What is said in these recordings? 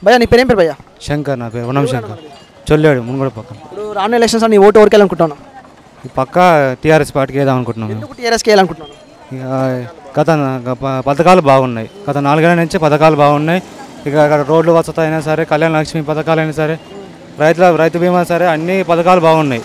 భయ్యా నీ పేరేం పేరు భయ్యా శంకర్ నా పేరు వనం శంకర్ చొల్లాడు మునుగోడు పక్కన ఇప్పుడు రానున్న ఎలక్షన్స్ నీ ఓటు ఎవరికి వెళ్ళాలనుకుంటున్నాను ఈ పక్క టీఆర్ఎస్ పార్టీకి వేద్దాం అనుకుంటున్నాం మేము. ఎందుకు టీఆర్ఎస్కి వెళ్ళాలనుకుంటున్నాను ఇక గత గ- ప- పథకాలు బాగున్నాయి గత నాలుగేళ్ల నుంచి పథకాలు బాగున్నాయి ఇక అక్కడ రోడ్లు వసతి అయినా సరే కళ్యాణ లక్ష్మి పథకాలు అయినా సరే రైతుల రైతు బీమా సరే అన్ని పథకాలు బాగున్నాయి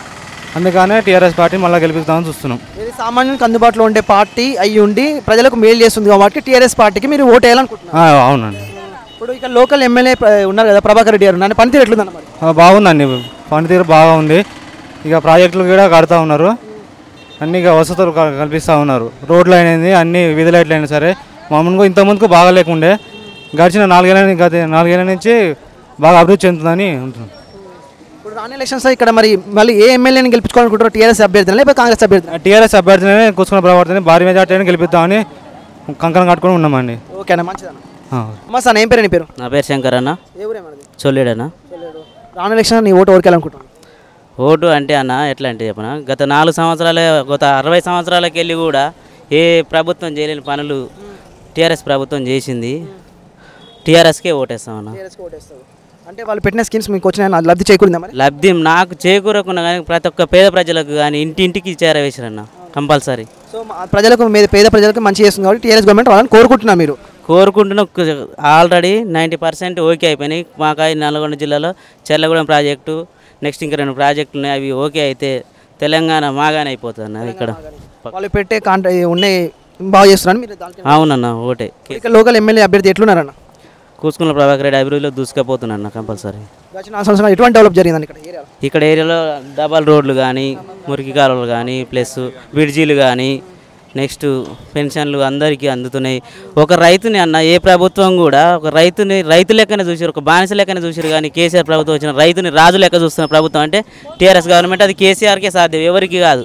అందుకనే టీఆర్ఎస్ పార్టీ మళ్ళీ గెలిపిస్తామని చూస్తున్నాం ఇది సామాన్యునికి అందుబాటులో ఉండే పార్టీ అయ్యి ఉండి ప్రజలకు మేలు చేస్తుంది కాబట్టి టీఆర్ఎస్ పార్టీకి మీరు ఓటు వేయాలనుకుంటున్నారు ఆ, అవునండి ఇప్పుడు ఇక్కడ లోకల్ ఎమ్మెల్యే ఉన్నారు కదా ప్రభాకర్ రెడ్డి గారు నన్ను పనితీరు ఎట్లుందన్న మరి ఆ, బాగుందండి పనితీరు బాగుంది ఇక ప్రాజెక్టులు కూడా కడతా ఉన్నారు అన్ని ఇక వసతులు క- కల్పిస్తూ ఉన్నారు రోడ్లు అయినది అన్ని వీధి లైట్లు అయినా సరే మామూలుగా ఇంతకుముందుకు బాగా లేకుండే గడిచిన నాలుగేళ్ళ ని- గత నాలుగేళ్ల నుంచి బాగా అభివృద్ధి చెందుతుందని ఉంటుంది ఇప్పుడు రాని ఎలక్షన్స్ ఇక్కడ మరి మళ్ళీ ఏ ఎమ్మెల్యేని గెలిపించుకోవాలనుకుంటారో టీఆర్ఎస్ అభ్యర్థిని లేకపోతే కాంగ్రెస్ అభ్యర్థిని టీఆర్ఎస్ అభ్యర్థిని కూర్చున్న ప్రవర్తన భారీ మెజార్టీని గెలిపిద్దామని కంకణం కట్టుకొని ఉన్నామండి ఓకేనా మంచిదన్న ఆ. అమ్మా సార్ ఏం పేరు నీ పేరు నా పేరు శంకర్ అన్న ఏ ఊరేమన్నది చొల్లేడన్న రాని ఎలక్షన్ నీ ఓటు ఎవరికి వెళ్ళాలనుకుంటున్నాను ఓటు అంటే అన్న ఎట్లా అంటే చెప్పన గత నాలుగు సంవత్సరాల గత అరవై సంవత్సరాలకి వెళ్ళి కూడా ఏ ప్రభుత్వం చేయలేని పనులు టీఆర్ఎస్ ప్రభుత్వం చేసింది టీఆర్ఎస్కే ఓటేస్తామన్న టీఆర్ఎస్కి ఓటేస్తావు అంటే వాళ్ళు పెట్టిన స్కీమ్స్ మీకు వచ్చిన లబ్ధి చేకూరిందా మరి లబ్ధి నాకు చేకూరకుండా కానీ ప్రతి ఒక్క పేద ప్రజలకు కానీ ఇంటింటికి చేరవేశారన్న కంపల్సరీ సో మా ప్రజలకు మీద పేద ప్రజలకు మంచి చేస్తుంది కాబట్టి టీఆర్ఎస్ గవర్నమెంట్ వాళ్ళని కోరుకుంటున్నారు మీరు కోరుకుంటున్న ఆల్రెడీ నైంటీ పర్సెంట్ ఓకే అయిపోయినాయి మాకాయ నల్గొండ జిల్లాలో చెల్లగూడెం ప్రాజెక్టు నెక్స్ట్ ఇంకా రెండు ప్రాజెక్టులు ఉన్నాయి అవి ఓకే అయితే తెలంగాణ మాగానే అయిపోతుంది అన్న ఇక్కడ వాళ్ళు పెట్టే కాంట ఉన్నాయి బాగా చేస్తున్నారని మీరు దానికి అవునన్న ఓటే ఇక్కడ లోకల్ ఎమ్మెల్యే అభ్యర్థి ఎట్లున్నారన్న కూసుకున్న ప్రభాకర్ రెడ్డి అభివృద్ధిలో దూసుకుపోతున్నా కంపల్సరీ గడిచిన నాలుగు సంవత్సరాలు ఎటువంటి డెవలప్ జరిగిందని ఇక్కడ ఏరియాలో ఇక్కడ ఏరియాలో డబల్ రోడ్లు కానీ మురికి కాలువలు కానీ ప్లస్ బ్రిడ్జీలు కానీ నెక్స్ట్ పెన్షన్లు అందరికీ అందుతున్నాయి ఒక రైతుని అన్న ఏ ప్రభుత్వం కూడా ఒక రైతుని రైతు లెక్కనే చూసారు ఒక బానిస లెక్కనే చూసారు కానీ కేసీఆర్ ప్రభుత్వం వచ్చిన రైతుని రాజు లెక్క చూస్తున్న ప్రభుత్వం అంటే టీఆర్ఎస్ గవర్నమెంట్ అది కేసీఆర్కే సాధ్యం ఎవరికి కాదు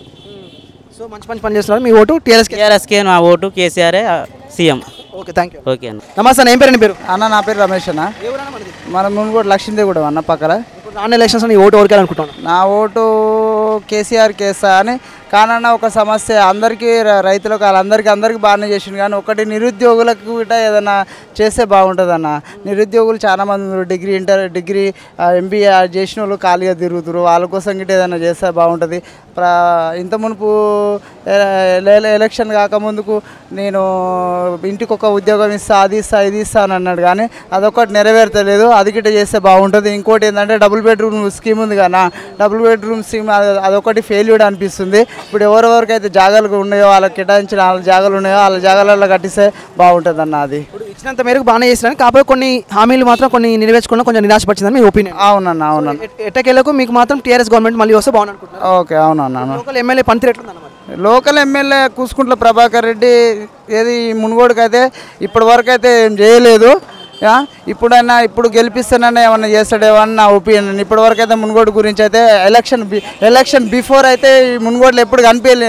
సో మంచి మంచి పని చేస్తున్నారు మీ ఓటు టీఆర్ఎస్కి టీఆర్ఎస్కే మా ఓటు కేసీఆరే CM okay thank you okay అన్న నమస్తే అన్న, ఏం పేరు నీ పేరు అన్న నా పేరు రమేష్ అన్న మన ముందు లక్ష్మీదేవి కూడా అన్న పక్కన ఇప్పుడు రాని ఎలక్షన్స్ నీ ఓటు ఎవరికి అనుకుంటున్నాను నా ఓటు కేసీఆర్ కేసా అని కానన్న ఒక సమస్య అందరికీ ర- రైతులకు వాళ్ళందరికీ అందరికీ బాగానే చేసిండు కానీ ఒకటి నిరుద్యోగులకు గిట్ట ఏదైనా చేస్తే బాగుంటుంది అన్న నిరుద్యోగులు చాలా మంది ఉన్నారు. డిగ్రీ ఇంటర్ డిగ్రీ ఎంబీఏ చేసిన వాళ్ళు ఖాళీగా తిరుగుతారు వాళ్ళ కోసం గిట్ట ఏదైనా చేస్తే బాగుంటుంది ప్ర ఇంత మునుపు ఎ- ఎల- ఎలక్షన్ కాకముందుకు నేను ఇంటికి ఒక ఉద్యోగం ఇస్తా అది ఇస్తా ఇది ఇస్తా అని అన్నాడు కానీ అదొకటి నెరవేర్తలేదు అది గిట్ట చేస్తే బాగుంటుంది ఇంకోటి ఏంటంటే డబుల్ బెడ్రూమ్ స్కీమ్ ఉంది కదా డబుల్ బెడ్రూమ్ స్కీమ్ అది- అదొకటి ఫెయిల్యూర్ అనిపిస్తుంది ఇప్పుడు ఎవరెవరికైతే జాగాలు ఉన్నాయో వాళ్ళకి కేటాయించిన వాళ్ళ జాగాలు ఉన్నాయో వాళ్ళ జాగాలలో కట్టిస్తే బాగుంటుంది అన్న అది ఇప్పుడు ఇచ్చినంత మేరకు బాగానే చేసినాను కాకపోతే కొన్ని హామీలు మాత్రం కొన్ని నెరవేర్చుకున్న కొంచెం నిరాశపరిచిందని మీ ఒపీనియన్ అవునన్న అవునన్న ఎట్టకేలకు మీకు మాత్రం టీఆర్ఎస్ గవర్నమెంట్ మళ్ళీ వస్తే బాగుంది అనుకుంటున్నాను ఓకే అవునన్న అవును. లోకల్ ఎమ్మెల్యే పనితీరు ఎట్లుందన్న మరి లోకల్ ఎమ్మెల్యే కూసుకుంట్ల ప్రభాకర్ రెడ్డి ఏది మునుగోడుకు అయితే ఇప్పటి వరకు అయితే ఏం చేయలేదు ఆ, ఇప్పుడైనా ఇప్పుడు గెలిపిస్తానన్నా ఏమన్నా చేస్తాడేమో అని నా ఒపీనియన్ ఇప్పటి వరకు అయితే మునుగోడు గురించి అయితే ఎలక్షన్ బి ఎలక్షన్ బిఫోర్ అయితే ఈ మునుగోడులో ఎప్పుడు కనిపించలే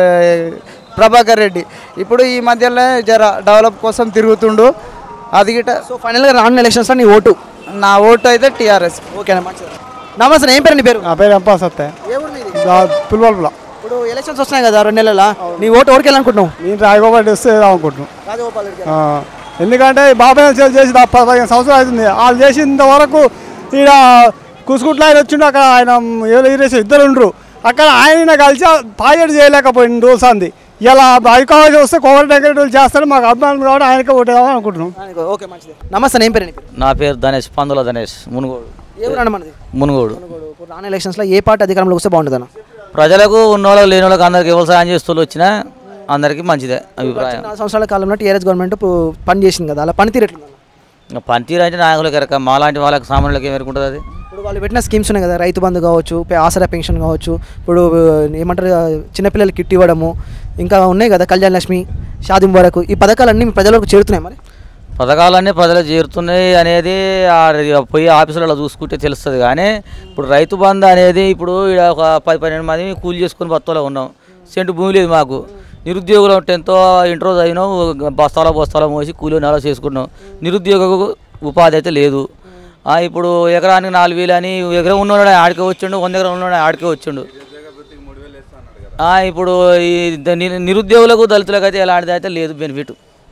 ప్రభాకర్ రెడ్డి ఇప్పుడు ఈ మధ్యలో జర డెవలప్ కోసం తిరుగుతుండు అది గిట సో ఫైనల్గా రానున్న ఎలక్షన్స్లో నీ ఓటు నా ఓటు అయితే టీఆర్ఎస్ ఓకేనా మంచిది నమస్తే ఏం పేరు నీ పేరు నా పేరు ఎంపా సత్తే ఏ ఊరు మీది? పుల్వల్పుల ఇప్పుడు ఎలక్షన్స్ వస్తున్నాయి కదా రెండు నెలల నీ ఓటు ఎవరికి వెళ్ళాలనుకుంటున్నావు నేను రాజగోపాల్ వస్తే అనుకుంటున్నాను రాజగోపాల్ రెడ్డి ఆ, ఎందుకంటే బాబాయ్ చేసి చేసి దా- ప- పదిహేను సంవత్సరాలు అవుతుంది వాళ్ళు చేసినంత వరకు ఈడ కుసుకుంట్లో ఆయన వచ్చిండు అక్కడ ఆయన ఏదో ఇరేసి ఇద్దరు ఉండరు అక్కడ ఆయన కలిసి పాయడు చేయలేకపోయింది రోజు అంది ఇలా అధికారులు వస్తే కోవిడ్ నెగటివ్ చేస్తాడు మాకు అభిమానం కాబట్టి ఆయనకే ఓటేదామని అనుకుంటున్నాం ఓకే మంచిది నమస్తే ఏం పేరు నీ పేరు నా పేరు ధనేష్ పందుల ధనేష్ మునుగోడు ఏ ఊరు అన్న మనది మునుగోడు ఇప్పుడు రానున్న ఎలక్షన్స్లో ఏ పార్టీ అధికారంలోకి వస్తే బాగుంటుంది అన్న ప్రజలకు ఉన్నోళ్ళకి లేని వాళ్ళకి అందరికి వ్యవసాయం చేస్తూ వచ్చినా అందరికీ మంచిదే అభిప్రాయం నాలుగు సంవత్సరాల కాలంలో టీఆర్ఎస్ గవర్నమెంట్ పని చేసింది కదా అలా పనితీరు ఎట్లుందన్న ఇంకా పనితీరు అంటే నాయకులకి ఎరక మాలాంటి వాళ్ళకి సామాన్యులకి ఏం ఎరుకుంటుంది అది ఇప్పుడు వాళ్ళు పెట్టిన స్కీమ్స్ ఉన్నాయి కదా రైతు బంధు కావచ్చు పే- ఆసరా పెన్షన్ కావచ్చు ఇప్పుడు ఏమంటారు చిన్నపిల్లలకి కిట్ ఇవ్వడము ఇంకా ఉన్నాయి కదా కళ్యాణ లక్ష్మి షాది వరకు ఈ పథకాలన్నీ మీ ప్రజలకు చేరుతున్నాయి మరి పథకాలన్నీ ప్రజలకు చేరుతున్నాయి అనేది ఆ పోయి ఆఫీసులలో చూసుకుంటే తెలుస్తుంది కానీ ఇప్పుడు రైతు బంధు అనేది ఇప్పుడు ఈడ ఒక పది పన్నెండు మంది కూలి చేసుకుని బత్తలో ఉన్నాం సెంటు భూమి లేదు మాకు నిరుద్యోగులు టెన్త్ ఇంట్రో చదివినాం బస్తాలో బస్తాలో మోసి కూలి నెల చేసుకున్నాం నిరుద్యోగ ఉపాధి అయితే లేదు ఆ, ఇప్పుడు ఎకరానికి నాలుగు వేలు అని ఎకరం ఉన్నాడు ఆడికే వచ్చిండు వంద ఎకరం ఉన్నాడు ఆడికే వచ్చిండు ఆ, ఇప్పుడు ఈ ద- ని- నిరుద్యోగులకు దళితులకు అయితే ఎలాంటిది అయితే లేదు బెనిఫిట్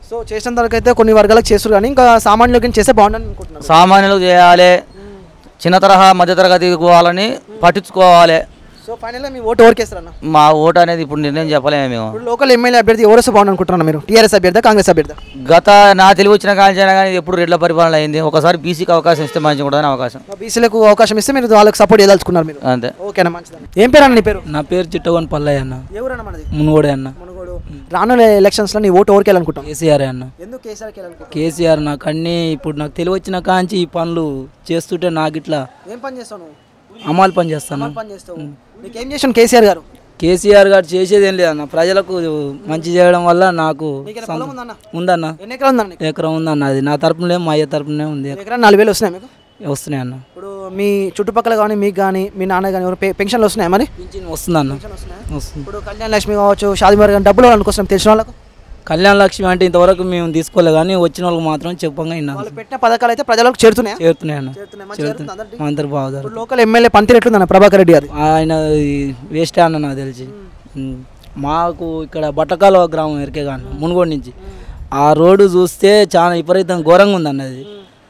సో చేసినంత వరకు అయితే కొన్ని వర్గాలకు చేస్తారు కానీ ఇంకా సామాన్యులకి చేస్తే బాగుండని అనుకుంటున్నాను సామాన్యులు చేయాలి చిన్న తరహా మధ్యతరగతి వాళ్ళని పట్టించుకోవాలి సో ఫైనల్గా మీ ఓటు ఎవరికేస్తారన్న మా ఓటు అనేది ఇప్పుడు నిర్ణయం చెప్పలేము మేము ఇప్పుడు లోకల్ ఎమ్మెల్యే అభ్యర్థి ఎవరు వస్తే బాగుంది అనుకుంటున్నాను మీరు టీఆర్ఎస్ అభ్యర్థి కాంగ్రెస్ అభ్యర్థి గత నా తెలివి వచ్చిన కాంచైనా కానీ ఎప్పుడు రెడ్ల పరిపాలన అయింది ఒకసారి బీసీకి అవకాశం ఇస్తే మంచిగా ఉంటుందని అవకాశం బీసీలకు అవకాశం ఇస్తే మీరు వాళ్ళకి సపోర్ట్ చేయదలుచుకున్నారు మీరు అంతే ఓకేనా మంచిది ఏం పేరు అన్న నీ పేరు నా పేరు చిట్టగొని పల్లయ్య అన్న ఎవరన్నా మనది మునుగోడే అన్న మునుగోడు రానున్న ఎలక్షన్స్లో నీ ఓటు ఎవరికి వెళ్ళాలనుకుంటాం కేసీఆర్ అన్న ఎందుకు కేసీఆర్కి వెళ్ళాలనుకుంటాం కేసీఆర్ నాకు అన్నీ ఇప్పుడు నాకు తెలివి వచ్చిన కాంచి ఈ పనులు చేస్తుంటే నాకు ఇట్లా ఏం పని చేస్తావు నువ్వు అమాలు పని చేస్తాను ఏం పని చేస్తావు నీకేం చేసాను కేసీఆర్ గారు కేసీఆర్ గారు చేసేది ఏం లేదన్న ప్రజలకు మంచి చేయడం వల్ల నాకు నీకేమైనా పొలం ఉందన్న ఉందన్న ఎన్ని ఎకరాలు ఉందన్న నీకు? ఎకరం ఉందన్న అది నా తరపునే మా అయ్య తరపునే ఉంది ఎన్ని ఎకరాలు నాలుగు వేలు వస్తున్నాయి మీకు వస్తున్నాయి అన్న ఇప్పుడు మీ చుట్టుపక్కల కానీ మీకు కానీ మీ నాన్న కానీ ఎవరు పె- పెన్షన్లు వస్తున్నాయి మరి పింఛన్ వస్తుందన్న వస్తున్నాయా? వస్తుంది ఇప్పుడు కళ్యాణ లక్ష్మి కావచ్చు షాదిమార్ కానీ డబ్బులు అనుకోసం తెలిసిన వాళ్ళకు కళ్యాణ లక్ష్మి అంటే ఇంతవరకు మేము తీసుకోలే కానీ వచ్చిన వాళ్ళకి మాత్రం చెప్పంగా విన్నాను వాళ్ళు పెట్టిన పథకాలు అయితే ప్రజలకు చేరుతున్నాయా చేరుతున్నాయి అన్న చేరుతున్నాయి మంచిగా జరుగుతుందా అందరికీ? చేరుతున్నాయి అందరు బాగా ఇప్పుడు లోకల్ ఎమ్మెల్యే పంతిరి ఎట్లుందన్న ప్రభాకర్ రెడ్డి గారి ఆయన వేస్ట్ అన్న నాకు తెలిసి ఉమ్. మాకు ఇక్కడ బట్టకాల గ్రామం ఎరికే కానీ మునుగోడు నుంచి ఆ రోడ్డు చూస్తే చాలా విపరీతం ఘోరంగా ఉంది అన్నది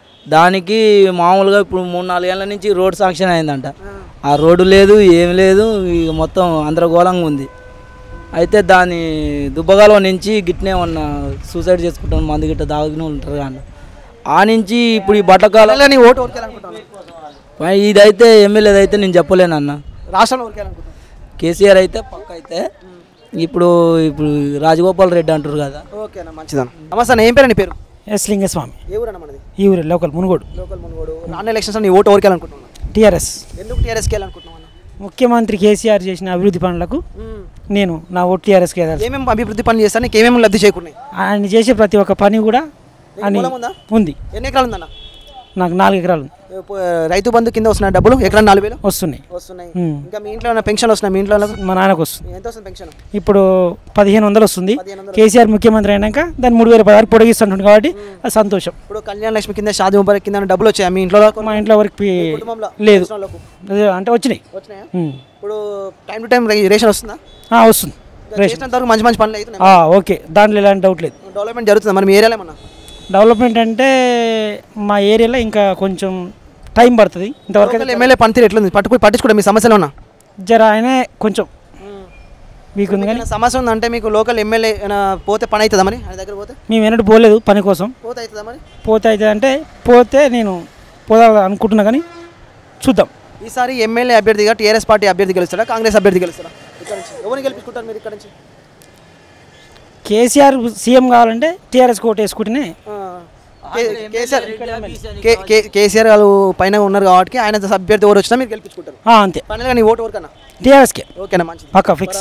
దానికి మామూలుగా ఇప్పుడు మూడు నాలుగేళ్ల నుంచి రోడ్ శాంక్షన్ అయిందంట ఆ రోడ్డు లేదు ఏం లేదు ఇక మొత్తం అందరగోళంగా ఉంది అయితే దాని దుబ్బగాలో నుంచి గిట్నే ఉన్న సూసైడ్ చేసుకుంటాం మందు గిట్ట దాగిన వాళ్ళు ఉంటారు కానీ ఆ నుంచి ఇప్పుడు ఈ బట్టకాల నీ ఓటు ఎవరికి వెళ్ళాలనుకుంటున్నాను ఇదైతే ఎమ్మెల్యేది అయితే నేను చెప్పలేనన్న రాష్ట్రంలో ఎవరికి వెళ్ళాలనుకుంటున్నాను కేసీఆర్ అయితే పక్క అయితే ఇప్పుడు ఇప్పుడు రాజగోపాల్ రెడ్డి అంటారు కదా ఓకేనా మంచిదన్న నమస్తే అన్న ఏం పేరు నీ పేరు ఎస్ లింగస్వామి ఏ ఊరన్న మనది ఈ ఊరు లోకల్ మునుగోడు లోకల్ మునుగోడు రానున్న ఎలక్షన్స్ నీ ఓటు ఎవరికి వెళ్ళాలనుకుంటున్నాను టీఆర్ఎస్ ఎందుకు టీఆర్ఎస్కి వెళ్ళాలనుకుంటున్నాను ముఖ్యమంత్రి కేసీఆర్ చేసిన అభివృద్ధి పనులకు నేను నా ఓటు టీఆర్ఎస్కి వెళ్ళాలి ఏమేమి అభివృద్ధి పనులు చేస్తాను నీకు ఏమేమి లబ్ధి చేకూరినాయి ఆయన చేసే ప్రతి ఒక్క పని కూడా అని పొలం ఉందా? ఉంది ఎన్ని ఎకరాలు ఉందన్న నాకు నాలుగు ఎకరాలు ఉంది. ఏ పో- రైతు బంధు కింద వస్తున్నాయి డబ్బులు ఎకరా నాలుగు వేలు వస్తున్నాయి వస్తున్నాయి ఉమ్. ఇంకా మీ ఇంట్లో ఏమైనా పెన్షన్ వస్తున్నాయి మీ ఇంట్లో వాళ్ళకు? మా నాన్నకు వస్తుంది ఎంత వస్తుంది పెన్షన్ ఇప్పుడు పదిహేను వందలు వస్తుంది పదిహేను వందలు. కేసీఆర్ ముఖ్యమంత్రి అయినాక దాన్ని మూడు వేల పదహారు పొడిగిస్తుంటుంది కాబట్టి అది సంతోషం ఇప్పుడు కళ్యాణ లక్ష్మి కింద షాది ముబారక్ కింద ఏమైనా డబ్బులు వచ్చాయి మీ ఇంట్లో వాళ్ళకు? మా ఇంట్లో వరకు పి- కుటుంబంలో లేదు తెలిసిన వాళ్ళకు? అదే అంటే వచ్చినాయి వచ్చినాయా ఉమ్. ఇప్పుడు టైం టు టైం రేషన్ వస్తుందా ఆ, వస్తుంది ఇంకా చేసినంత వరకు మంచి మంచి పనులు అవుతున్నాయి ఆ, ఓకే దాంట్లో ఎలాంటి డౌట్ లేదు డెవలప్మెంట్ జరుగుతుంది మరి మీ ఏరియాలో ఏమన్నా డెవలప్మెంట్ అంటే మా ఏరియాలో ఇంకా కొంచెం టైం పడుతుంది ఇంతవరకు లోకల్ ఎమ్మెల్యే పనితీరు ఎట్లుంది పట్టుకుని పట్టించుకోవడం మీ సమస్యలు ఉన్నా జర ఆయనే కొంచెం వీక్ ఉంది కానీ ఏమైనా సమస్య ఉందంటే మీకు లోకల్ ఎమ్మెల్యే ఏమైనా పోతే పని అవుతుందా మరి ఆయన దగ్గర పోతే మేము ఎన్నడూ పోలేదు పని కోసం పోతే అవుతుందా మరి పోతే అయితే అంటే పోతే నేను పోదాం అనుకుంటున్నా కానీ చూద్దాం ఈసారి ఎమ్మెల్యే అభ్యర్థిగా టీఆర్ఎస్ పార్టీ అభ్యర్థి గెలుస్తాడా కాంగ్రెస్ అభ్యర్థి గెలుస్తాడా ఇక్కడ నుంచి ఎవరిని గెలిపించుకుంటారు మీరు ఇక్కడ నుంచి కేసీఆర్ సీఎం కావాలంటే టీఆర్ఎస్ కోట్ వేసుకుంటేనే కే- కేసీఆర్ కే- కే- కేసీఆర్ వాళ్ళు పైన ఉన్నారు కాబట్టి ఆయన అభ్యర్థి ఎవరు వచ్చినా మీరు గెలిపించుకుంటారు ఆ, అంతే ఫైనల్గా నీ ఓటు ఎవరికన్నా టీఆర్ఎస్కే ఓకేనా మంచిది పక్క ఫిక్స్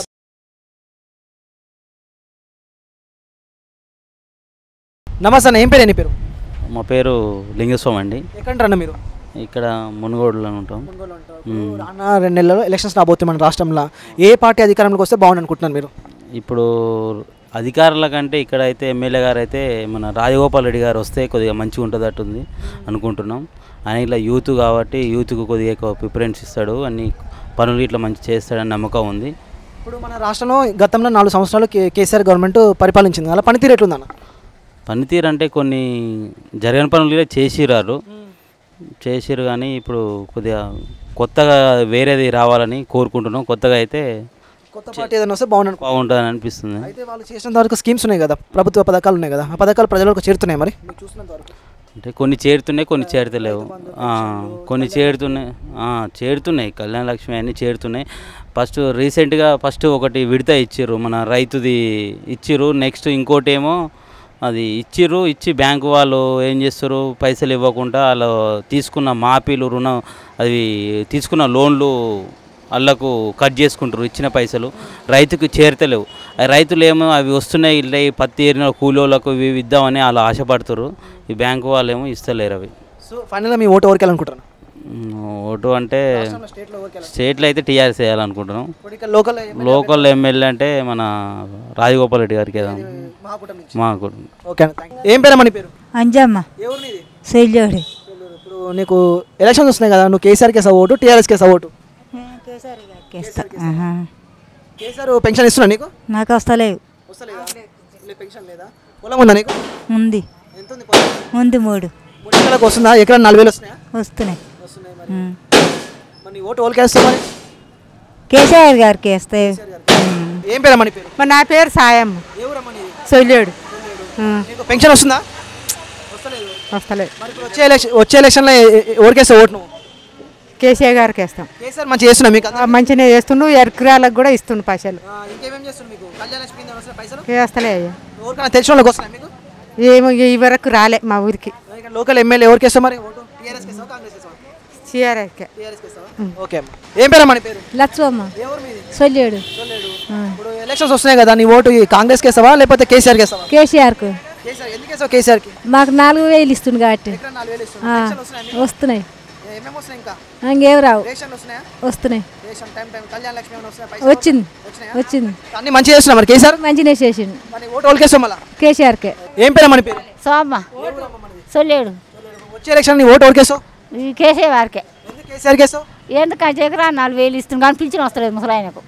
నమస్తే అన్న ఏం పేరు నీ పేరు మా పేరు లింగస్వామి అండి ఎక్కడంటారన్న మీరు ఇక్కడ మునుగోడులో ఉంటాం రాన్న రెండు నెలల్లో ఎలక్షన్స్ రాబోతున్నాయి మన రాష్ట్రంలో ఏ పార్టీ అధికారంలోకి వస్తే బాగుంది అనుకుంటున్నారు మీరు ఇప్పుడు అధికారుల కంటే ఇక్కడ అయితే ఎమ్మెల్యే గారు అయితే మన రాజగోపాల్ రెడ్డి గారు వస్తే కొద్దిగా మంచిగా ఉంటుందట్టుంది అనుకుంటున్నాం ఆయన ఇట్లా యూత్ కాబట్టి యూత్కు కొద్దిగా ఎక్కువ ప్రిఫరెన్స్ ఇస్తాడు అన్ని పనులు ఇట్లా మంచి చేస్తాడని నమ్మకం ఉంది ఇప్పుడు మన రాష్ట్రంలో గతంలో నాలుగు సంవత్సరాలు కే- కేసీఆర్ గవర్నమెంట్ పరిపాలించింది అలా పనితీరు ఎట్లుందన్న పనితీరు అంటే కొన్ని జరిగిన పనులు కూడా చేసిరారు చేసిరు కానీ ఇప్పుడు కొద్దిగా కొత్తగా వేరేది రావాలని కోరుకుంటున్నాం కొత్తగా అయితే కొత్త పార్టీ ఏదైనా వస్తే బాగుంది అనుకో బాగుంటుందని అనిపిస్తుంది అయితే వాళ్ళు చేసినంత వరకు స్కీమ్స్ ఉన్నాయి కదా ప్రభుత్వ పథకాలు ఉన్నాయి కదా ఆ పథకాలు ప్రజలకు చేరుతున్నాయి మరి మీరు చూసినంత వరకు అంటే కొన్ని చేరుతున్నాయి కొన్ని చేరుతలేవు ఆ, కొన్ని చేరుతున్నాయి ఆ, చేరుతున్నాయి కళ్యాణ లక్ష్మి అన్నీ చేరుతున్నాయి ఫస్ట్ రీసెంట్గా ఫస్ట్ ఒకటి విడత ఇచ్చిర్రు మన రైతుది ఇచ్చిర్రు నెక్స్ట్ ఇంకోటి ఏమో అది ఇచ్చిర్రు ఇచ్చి బ్యాంకు వాళ్ళు ఏం చేస్తారు పైసలు ఇవ్వకుండా వాళ్ళు తీసుకున్న మాఫీలు రుణం అవి తీసుకున్న లోన్లు వాళ్ళకు కట్ చేసుకుంటారు ఇచ్చిన పైసలు రైతుకు చేరతలేవు ఆ రైతులు ఏమో అవి వస్తున్నాయి ఇట్లా ఈ పత్తి ఏరిన కూలోళ్ళకు ఇవి ఇవి ఇద్దామని అలా ఆశపడుతారు ఈ బ్యాంకు వాళ్ళు ఏమో ఇస్తలేరు అవి సో ఫైనల్గా మీ ఓటు ఎవరికి వెళ్ళాలనుకుంటారు ఉమ్, ఓటు అంటే స్టేట్లో ఎవరికి వెళ్ళాలి స్టేట్లో అయితే టీఆర్ఎస్ వేయాలనుకుంటున్నాం ఇప్పుడు ఇక్కడ లోకల్ లోకల్ ఎమ్మెల్యే అంటే మన రాజగోపాల్ రెడ్డి గారికి వేద్దాం మహాకూటమి నుంచి మాకు ఓకే అన్న థ్యాంక్ యూ ఏం పేరమ్మా నీ పేరు అంజమ్మ ఎవరు నీది శైల్యోడి ఇప్పుడు నీకు ఎలక్షన్స్ వస్తున్నాయి కదా నువ్వు కేసీఆర్కి వేసావు ఓటు టీఆర్ఎస్కి వేసావు ఓటు ఆహా. కేసీఆర్ పెన్షన్ ఇస్తున్నా నీకు నాకు వస్తలేవు వస్తలేదా పెన్షన్ లేదా పొలం ఉందా నీకు ఉంది ఎంత ఉంది పొలం ఉంది మూడు మూడు ఎకరాలకు వస్తుందా ఎకరా నాలుగు వేలు వస్తున్నాయా వస్తున్నాయి ఉమ్. మరి నీ ఓటు ఓల్కి వేస్తావు మరి కేసీఆర్ గారికి వేస్తాయి ఏం పేరమ్మా నీ పేరు మరి నా పేరు సాయమ్మ ఎవరమ్మా నీది సొల్లేడు నీకు పెన్షన్ వస్తుందా వస్తలేదు మరి ఇప్పుడు వచ్చే ఎలక్షన్ వచ్చే ఎలక్షన్లో ఓడికేస్తావు ఓటు నువ్వు కేసీఆర్ గారికి వేస్తాం కేసీఆర్ మంచిగా చేస్తున్నా మీకు ఆ, మంచిగానే చేస్తుండు ఎర్కరాలకు కూడా ఇస్తుండు పైసలు ఇంకేమేం చేస్తుంది మీకు కళ్యాణ లక్ష్మి కింద వస్తున్నాయా పైసలు వేస్తలే అయ్యా ఎవరికైనా తెలిసిన వాళ్ళకి వస్తున్నాయి మీకు ఏమో ఈ వరకు రాలే మా ఊరికి ఇక్కడ లోకల్ ఎమ్మెల్యే ఎవరికి వేస్తావు మరి ఓటు టీఆర్ఎస్కి వేస్తావా కాంగ్రెస్ వేస్తావా సిఆర్ఎస్కే టీఆర్ఎస్కి వేస్తావా ఓకే అమ్మా ఏం పేరమ్మా నీ పేరు లక్ష్మమ్మ ఎవరు మీది సొల్లేడు ఇప్పుడు ఎలక్షన్స్ వస్తున్నాయి కదా నీ ఓటు ఈ కాంగ్రెస్కి వేస్తావా లేకపోతే కేసీఆర్కి వేస్తావా కేసీఆర్కు కేసీఆర్ ఎందుకు వేస్తావు కేసీఆర్కి మాకు నాలుగు వేలు ఇస్తుంది కాబట్టి ఎకరా నాలుగు వేలు ఇస్తుంది ఆ, పెన్షన్లు వస్తున్నాయా మీకు? వస్తున్నాయి ఏమేమి వస్తున్నాయి ఇంకా ఇంకేం రావు రేషన్లు వస్తున్నాయా వస్తున్నాయి రేషన్ టైం టైం కళ్యాణ లక్ష్మి ఏమైనా వస్తున్నాయా పైసలు? వచ్చింది వచ్చినాయా? వచ్చింది అన్ని మంచిగా చేస్తున్నా మరి కేసీఆర్ మంచిగా చేసిండు మరి ఓటు ఓల్కేస్తాం మళ్ళా కేసీఆర్కే ఏం పేరు మన పేరు సోమ్మ సొల్లేడు వచ్చే ఎలక్షన్ నీ ఓటు ఓల్కేస్తావు ఈ కేసే వారికే ఎందుకు కేసీఆర్కి వేస్తావు ఎందుకంటే ఎకరా నాలుగు వేలు ఇస్తుంది కానీ పింఛన్ వస్తలేదు ముసలాయనకు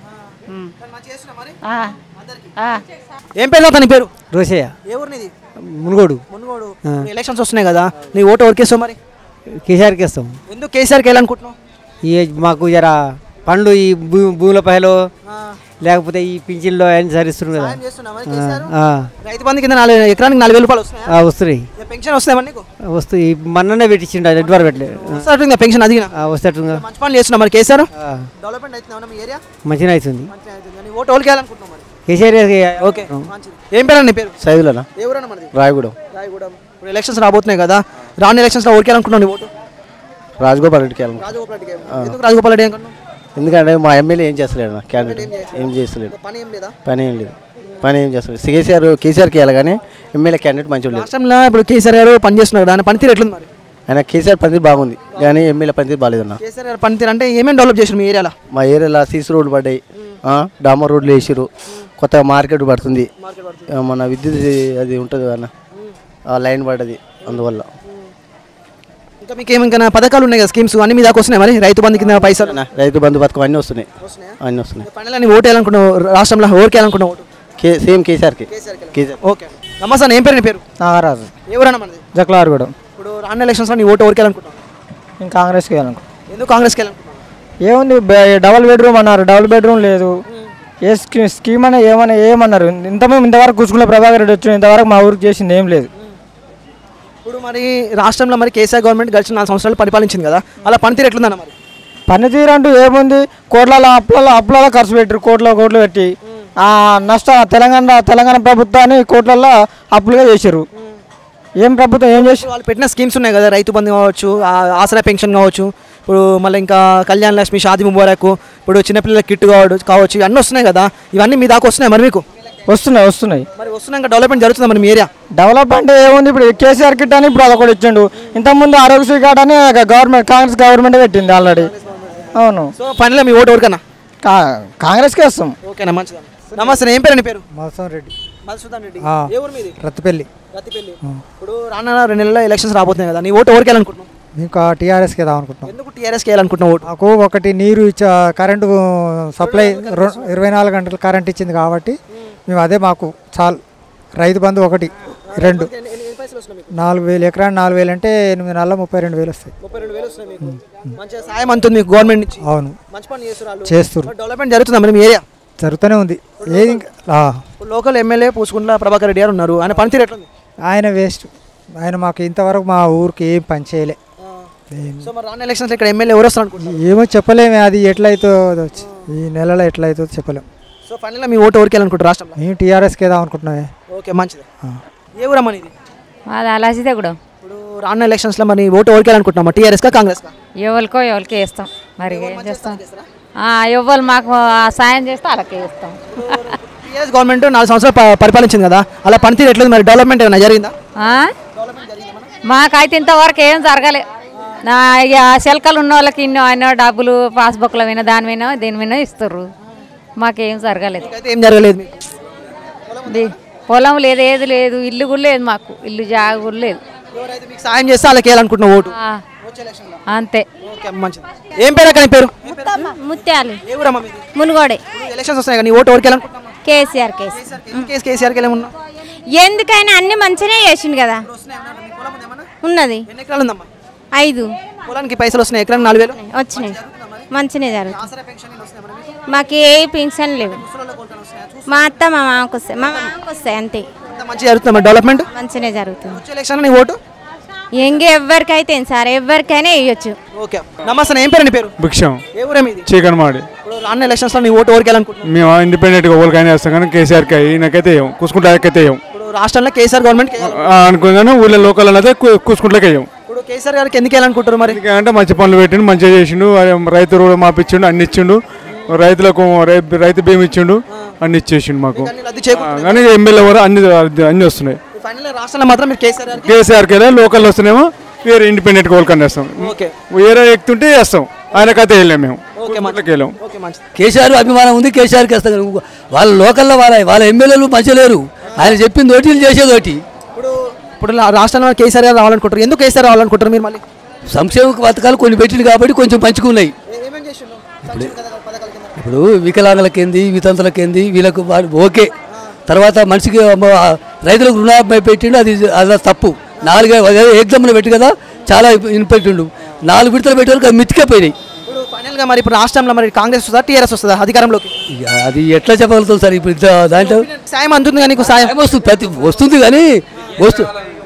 ఆ. ఆ. ఏం పేరు అతని పేరు రోషయ్య ఏ ఊరు నీది మునుగోడు మునుగోడు ఇప్పుడు ఎలక్షన్స్ వస్తున్నాయి కదా నీ ఓటు ఓల్కేస్తావు మరి కేసీఆర్కి ఇస్తాం ఎందుకు కేసీఆర్కి వెళ్ళాలనుకుంటున్నావు ఈ మాకు జర పండ్లు ఈ భూ భూముల పైలో లేకపోతే ఈ పింఛన్లో ఆయన సరిస్తున్నారు కదా సాయం చేస్తున్నావా మరి కేసీఆర్? ఆ, రైతు బంధు కింద నాలుగు ఎకరానికి నాలుగు వేలు రూపాయలు వస్తున్నాయా ఆ, వస్తున్నాయి ఏ పెన్షన్ వస్తాయా నీకు వస్తాయి మొన్ననే పెట్టించిండు అది ఎడ్వారు పెట్టలేదు వస్తుందా పెన్షన్ అదిగిన వస్తేట్టుగా మంచి పనులు చేస్తున్నా మరి కేసీఆర్ డెవలప్మెంట్ అవుతుందా మీ ఏరియా మంచిగా అవుతుంది మంచిగా అవుతుంది నీ ఓటు ఓల్కి వెళ్ళాలనుకుంటున్నావు మరి కేసీఆర్ ఓకే మంచిది ఏం పేరు నీ పేరు సైదులనా ఏ ఊరన్నా మనది రాయగూడెం రాయగూడెం ఇప్పుడు ఎలక్షన్స్ రాబోతున్నాయి కదా రాని ఎలక్షన్స్లో ఓడికి వెళ్ళాలనుకున్నావు నీ ఓటు రాజగోపాల్ రెడ్డికి వెళ్ళాను రాజగోపాల్ రెడ్డికి ఎందుకు రాజగోపాల్ రెడ్డి అనుకున్నావు ఎందుకంటే మా ఎమ్మెల్యే ఏం చేస్తలేడు నా క్యాండిడేట్ ఏం చేస్తలేడు పని ఏం లేదా పని ఏం లేదు పని ఏం చేస్తలేదు కేసీఆర్ కేసీఆర్కి వెళ్ళాలి కానీ ఎమ్మెల్యే క్యాండిడేట్ మంచిగా లేదు రాష్ట్రంలో ఇప్పుడు కేసీఆర్ గారు పనిచేస్తున్నారు కదా ఆయన పనితీరు ఎట్లుంది మరి ఆయన కేసీఆర్ పనితీరు బాగుంది కానీ ఎమ్మెల్యే పనితీరు బాగాలేదన్న కేసీఆర్ గారు పనితీరు అంటే ఏమేమి డెవలప్ చేసారు మీ ఏరియాలో మా ఏరియాలో సీసీ రోడ్లు పడ్డాయి ఆ, డామర్ రోడ్లు వేసిరు కొత్తగా మార్కెట్ పడుతుంది ఆ, మన విద్యుత్ అది ఉంటుంది అన్న ఆ లైన్ పడ్డది అందువల్ల ఇంకా మీకు ఏమైనా పథకాలు ఉన్నాయి కదా స్కీమ్స్ అన్ని మీ దాకా వస్తున్నాయి మరి రైతు బంధు కింద పైసలు రైతు బంధు పథకం అన్నీ వస్తున్నాయి అన్నీ వస్తున్నాయి పనులని ఓటు వేయాలనుకున్నావు రాష్ట్రంలో ఓరికి వేయాలనుకున్నావు ఓటు కే సేమ్ కేసీఆర్కి కేసీఆర్ ఓకే నమస్తే అన్న, ఏం పేరు నీ పేరు నాగరాజు ఎవరన్నా మనది జక్లార్గూడెం ఇప్పుడు రాన్న ఎలక్షన్స్లో నీ ఓటు ఓరికి వేయాలనుకుంటున్నావు నేను కాంగ్రెస్కి వెళ్ళాను ఎందుకు కాంగ్రెస్కి వెళ్ళాలనుకుంటున్నావు ఏముంది బె- డబుల్ బెడ్రూమ్ అన్నారు డబుల్ బెడ్రూమ్ లేదు ఏ స్కీ స్కీమ్ అని ఏమన్నా ఏమన్నారు ఇంతమంది ఇంతవరకు కుసుకుల ప్రభాకర్ రెడ్డి వచ్చి ఇంతవరకు మా ఊరికి చేసింది ఏం లేదు ఇప్పుడు మరి రాష్ట్రంలో మరి కేసీఆర్ గవర్నమెంట్ గడిచిన నాలుగు సంవత్సరాలు పరిపాలించింది కదా అలా పనితీరు ఎట్లుందన్న మరి పనితీరు అంటూ ఏముంది కోట్ల అప్పులలో అప్పులలో ఖర్చు పెట్టారు కోట్ల కోట్లు పెట్టి ఆ నష్ట తెలంగాణ తెలంగాణ ప్రభుత్వాన్ని కోట్లలో అప్పులుగా చేశారు ఏం ప్రభుత్వం ఏం చేసి వాళ్ళు పెట్టిన స్కీమ్స్ ఉన్నాయి కదా రైతు బంధు కావచ్చు ఆ ఆసరా పెన్షన్ కావచ్చు ఇప్పుడు మళ్ళీ ఇంకా కళ్యాణ్ లక్ష్మి షాది ముబారక్ ఇప్పుడు చిన్నపిల్లల కిట్ కావచ్చు కావచ్చు ఇవన్నీ వస్తున్నాయి కదా ఇవన్నీ మీ దాకా వస్తున్నాయి మరి మీకు వస్తున్నాయి వస్తున్నాయి మరి వస్తున్నాక డెవలప్మెంట్ జరుగుతుంది మరి మీ ఏరియా డెవలప్మెంట్ ఏముంది ఇప్పుడు కేసీఆర్ కిట్ అని ఇప్పుడు అదొకటి ఇచ్చిండు ఇంతకుముందు ఆరోగ్యశ్రీ కార్డ్ అని గవర్నమెంట్ కాంగ్రెస్ గవర్నమెంట్ పెట్టింది ఆల్రెడీ అవును సో పనిలో మీ ఓటు ఎవరికన్నా కాంగ్రెస్కే వస్తాం ఓకేనా మంచిదా నమస్తే ఏం పేరు నీ పేరు మధుసూదన్ రెడ్డి మధుసూదన్ రెడ్డి ఆ. ఏ ఊరు మీది రత్తిపల్లి రత్తిపల్లి ఇప్పుడు రానున్న రెండు నెలల్లో ఎలక్షన్స్ రాబోతున్నాయి కదా నీ ఓటు ఎవరికి వేయాలనుకుంటున్నావు ఇంకా టీఆర్ఎస్కి వేద్దాం అనుకుంటున్నాం ఎందుకు టీఆర్ఎస్కి వేయాలనుకుంటున్నావు ఓటు మాకు ఒకటి నీరు ఇచ్చా కరెంటు సప్లై రొ- ఇరవై నాలుగు గంటలు కరెంట్ ఇచ్చింది కాబట్టి మేము అదే మాకు చాలు రైతు బంధు ఒకటి రెండు నాలుగు వేలు ఎకరానికి నాలుగు వేలు అంటే ఎనిమిది నెలల ముప్పై రెండు వేలు వస్తాయి ముప్పై రెండు వేలు వస్తున్నాయి మీకు మంచిగా సాయం అంతుంది మీకు గవర్నమెంట్ నుంచి అవును మంచి పని చేస్తున్నారు చేస్తుర్రు. డెవలప్మెంట్ జరుగుతుందా మరి మీ ఏరియా జరుగుతూనే ఉంది ఏది ఇంకా ఆ, లోకల్ ఎమ్మెల్యే పూసుకుంట్ల ప్రభాకర్ రెడ్డి గారు ఉన్నారు ఆయన పనితీరు ఎట్లుంది ఆయన వేస్ట్ ఆయన మాకు ఇంతవరకు మా ఊరికి ఏం పని చేయలే ఏం- సో మరి రాన్న ఎలక్షన్స్ ఇక్కడ ఎమ్మెల్యే ఎవరు వస్తారు అనుకుంటున్నారు ఏమో చెప్పలేమే అది ఎట్లయితో వచ్చి ఈ నెలలో ఎట్లయితో చెప్పలేం సో ఫైనల్గా మీ ఓటు ఎవరికి వెళ్ళాలనుకుంటారు రాష్ట్రంలో మేము టీఆర్ఎస్కి వేద్దాం అనుకుంటున్నామే ఓకే మంచిది ఏ ఊరమ్మా నీది మాది అలాసిదే కూడా ఇప్పుడు రాన్న ఎలక్షన్స్లో మరి ఓటు ఎవరికి వెళ్ళాలనుకుంటున్నామా టీఆర్ఎస్కా కాంగ్రెస్కా ఎవరికో ఎవరికి వేస్తాం మరి ఏం చేస్తాం ఎవరు మాకు ఆ సాయం చేస్తే వాళ్ళకి ఇస్తాం టీఆర్ఎస్ గవర్నమెంట్ నాలుగు సంవత్సరాలు ప- పరిపాలించింది కదా అలా పనితీరు ఎట్లేదు మరి డెవలప్మెంట్ ఏమైనా జరిగిందా ఆ? మాకైతే ఇంతవరకు ఏం జరగలే నా ఇక శిల్కలు ఉన్న వాళ్ళకి ఇన్నో అయినా డబ్బులు పాస్బుక్ల మీద దాని మీద దీని మీద ఇస్తారు మాకేం జరగలేదు అయితే ఏం జరగలేదు మీకు ది- పొలం లేదు ఏది లేదు ఇల్లు కూడా లేదు మాకు ఇల్లు జాగ కూడా లేదు ఎవరైతే మీకు సాయం చేస్తే వాళ్ళకి వేయాలనుకుంటున్న ఓటు ఆ, అంతే ఓకే మంచిది ఏం పేరు అక్కడ నీ పేరు ముత్యాలు ఏ ఊరమ్మా మీది మునుగోడే ఎలక్షన్స్ వస్తున్నాయి కానీ ఓటు ఎవరికి వెళ్ళాలనుకుంటున్నామా కేసీఆర్ కేసు కేసు కేసీఆర్కి వెళ్ళేమన్నా ఎందుకైనా అన్ని మంచిగానే చేసిండు కదా ఉన్నది ఎన్ని ఎకరాలు ఉందమ్మా ఐదు పొలానికి పైసలు వస్తున్నాయి ఎకరానికి నాలుగు వేలు వచ్చినాయి మంచిగానే జరుగుతుంది మాకు ఏ పెన్షన్ లేవు మా అత్త మా మామకు వస్తాయి మా మామకు వస్తాయి అంతే అంత మంచిగా జరుగుతుంది డెవలప్మెంట్ మంచిగానే జరుగుతుంది వచ్చే ఎలక్షన్ నీ ఓటు ఎంగ ఎవరికైతే ఏం సార్ ఎవరికైనా వేయొచ్చు ఓకే నమస్తే ఏం పేరు నీ పేరు భిక్షం ఏ ఊరే మీది చికెన్ మాడి ఇప్పుడు రానున్న ఎలక్షన్స్ లో నీ ఓటు ఎవరికి వెళ్ళాలనుకుంటున్నావు మేము ఇండిపెండెంట్గా ఓళ్ళకైనా వేస్తాం కానీ కేసీఆర్కి ఈయనకైతే వేయం కూసుకుంటాకైతే వేయం ఇప్పుడు రాష్ట్రంలో కేసీఆర్ గవర్నమెంట్ అనుకున్నాను ఊళ్ళో లోకల్ అయితే కూసుకుంట్లకి వేయం ఇప్పుడు కేసీఆర్ గారికి ఎందుకు వెళ్ళాలనుకుంటారు మరి అంటే మంచి పనులు పెట్టిండు మంచిగా చేసిండు అదే రైతు రుణం మాపించిండు అన్ని ఇచ్చిండు రైతులకు రై- రైతు బీమా ఇచ్చిండు అన్ని ఇచ్చేసిండు మాకు ఆ, కానీ ఎమ్మెల్యే కూడా అన్ని అన్ని వస్తున్నాయి ఫైనల్ రాష్ట్రంలో మాత్రం మీరు కేసీఆర్ గారికి కేసీఆర్కి వెళ్ళి లోకల్ వస్తున్నామో వేరే ఇండిపెండెంట్ కోల్కన్నా వేస్తాం ఓకే వేరే ఎక్కుతుంటే వేస్తాం ఆయనకైతే వెళ్ళాం మేము కూసుకుంట్లకి వెళ్ళాం ఓకే మంచిది కేసీఆర్ అభిమానం ఉంది కేసీఆర్కి వేస్తాం కానీ వాళ్ళ లోకల్లో వాళ్ళ వాళ్ళ ఎమ్మెల్యేలు మంచిగా లేరు ఆయన చెప్పింది ఒకటి వీళ్ళు చేసేది ఒకటి ఇప్పుడు రా- రాష్ట్రంలో కేసీఆర్ గారు రావాలనుకుంటారు ఎందుకు కేసీఆర్ రావాలనుకుంటారు మీరు మళ్ళీ సంక్షేమ పథకాలు కొన్ని పెట్టింది కాబట్టి కొంచెం మంచుకున్నాయి ఇప్పుడు వికలాంగులకేంది వితంతులకేంది వీళ్ళకు వా- ఓకే తర్వాత మనిషికి మ- రైతులకు రుణాపై పెట్టిండు అది అది తప్పు నాలుగు ఎగ్జామ్లు పెట్టి కదా చాలా ఇన్పెట్టిండు నాలుగు విడతలు పెట్టే అది మితికే పోయినాయి ఇప్పుడు ఫైనల్ గా మరి ఇప్పుడు రాష్ట్రంలో మరి కాంగ్రెస్ వస్తుందా టీఆర్ఎస్ వస్తుందా అధికారంలోకి ఇక అది ఎట్లా చెప్పగలుగుతాం సార్ ఇప్పుడు ఇంత దాంట్లో సాయం అందుతుంది కానీ నీకు సాయం వస్తుంది ప్రతి వస్తుంది కానీ వస్తు